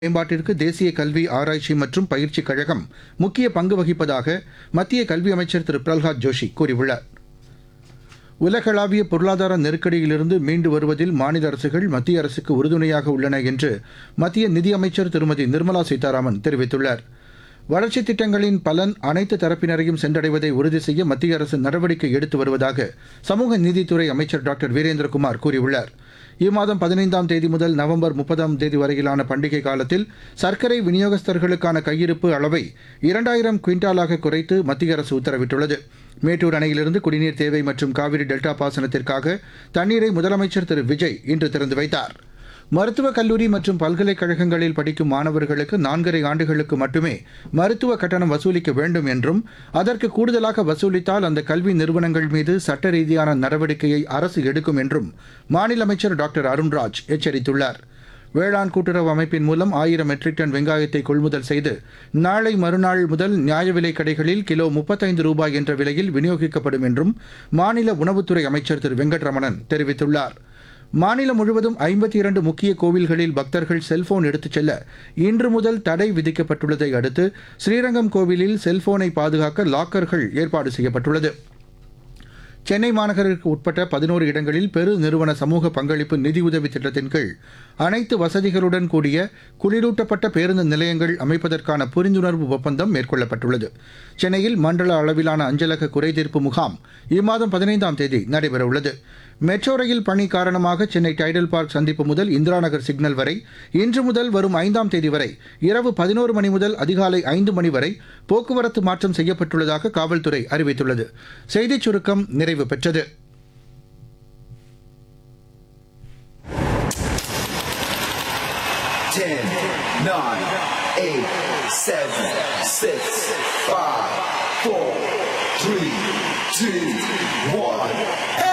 மேம்பாட்டிற்கு தேசிய கல்வி ஆராய்ச்சி மற்றும் பயிற்சிக் கழகம் முக்கிய பங்கு வகிப்பதாக மத்திய கல்வி அமைச்சர் திரு பிரல்ஹாத் ஜோஷி கூறியுள்ளார் உலகளாவிய பொருளாதார நெருக்கடியிலிருந்து மீண்டு வருவதில் மாநில அரசுகள் மத்திய அரசுக்கு உறுதுணையாக உள்ளன என்று மத்திய நிதியமைச்சர் திருமதி நிர்மலா சீதாராமன் தெரிவித்துள்ளார் வளர்ச்சித் திட்டங்களின் பலன் அனைத்து தரப்பினரையும் சென்றடைவதை உறுதி செய்ய மத்திய அரசு நடவடிக்கை எடுத்து வருவதாக சமூக நீதித்துறை அமைச்சர் டாக்டர் வீரேந்திரகுமார் கூறியுள்ளார் இம்மாதம் பதினைந்தாம் தேதி முதல் நவம்பர் முப்பதாம் தேதி வரையிலான பண்டிகை காலத்தில் சர்க்கரை விநியோகஸ்தர்களுக்கான கையிருப்பு அளவை இரண்டாயிரம் குவிண்டாலாக குறைத்து மத்திய அரசு உத்தரவிட்டுள்ளது மேட்டூர் அணையிலிருந்து குடிநீர் தேவை மற்றும் காவிரி டெல்டா பாசனத்திற்காக தண்ணீரை முதலமைச்சர் திரு விஜய் இன்று திறந்து வைத்தார் மருத்துவக் கல்லூரி மற்றும் பல்கலைக்கழகங்களில் படிக்கும் மாணவர்களுக்கு நான்கரை ஆண்டுகளுக்கு மட்டுமே மருத்துவ கட்டணம் வசூலிக்க வேண்டும் என்றும் அதற்கு கூடுதலாக வசூலித்தால் அந்த கல்வி நிறுவனங்கள் மீது சட்ட ரீதியான நடவடிக்கையை அரசு எடுக்கும் என்றும் மாநில அமைச்சர் டாக்டர் அருண்ராஜ் எச்சரித்துள்ளார் வேளாண் கூட்டுறவு அமைப்பின் மூலம் ஆயிரம் மெட்ரிக் டன் வெங்காயத்தை கொள்முதல் செய்து நாளை மறுநாள் முதல் நியாய விலைக் கடைகளில் கிலோ முப்பத்தைந்து ரூபாய் என்ற விலையில் விநியோகிக்கப்படும் என்றும் மாநில உணவுத்துறை அமைச்சர் திரு வெங்கட்ரமணன் தெரிவித்துள்ளார் மாநிலம் முழுவதும் ஐம்பத்தி இரண்டு முக்கிய கோவில்களில் பக்தர்கள் செல்போன் எடுத்துச் செல்ல இன்று முதல் தடை விதிக்கப்பட்டுள்ளதை அடுத்து ஸ்ரீரங்கம் கோவிலில் செல்போனை பாதுகாக்க லாக்கர்கள் ஏற்பாடு செய்யப்பட்டுள்ளது சென்னை மாநகருக்கு உட்பட்ட பதினோரு இடங்களில் பெரு நிறுவன சமூக பங்களிப்பு நிதியுதவி திட்டத்தின் கீழ் அனைத்து வசதிகளுடன் கூடிய குளிரூட்டப்பட்ட பேருந்து நிலையங்கள் அமைப்பதற்கான புரிந்துணர்வு ஒப்பந்தம் மேற்கொள்ளப்பட்டுள்ளது சென்னையில் மண்டல அளவிலான அஞ்சலக குறைதீர்ப்பு முகாம் இம்மாதம் பதினைந்தாம் தேதி நடைபெறவுள்ளது மெட்ரோ ரயில் பணி காரணமாக சென்னை டைடல் பார்க் சந்திப்பு முதல் இந்திரா நகர் சிக்னல் வரை இன்று முதல் வரும் ஐந்தாம் தேதி வரை இரவு பதினோரு மணி முதல் அதிகாலை ஐந்து மணி வரை போக்குவரத்து மாற்றம் செய்யப்பட்டுள்ளதாக காவல்துறை அறிவித்துள்ளது செய்திச் சுருக்கம் நிறைவு பெற்றது Ten, nine, eight, seven, six, five, four, three, two, one.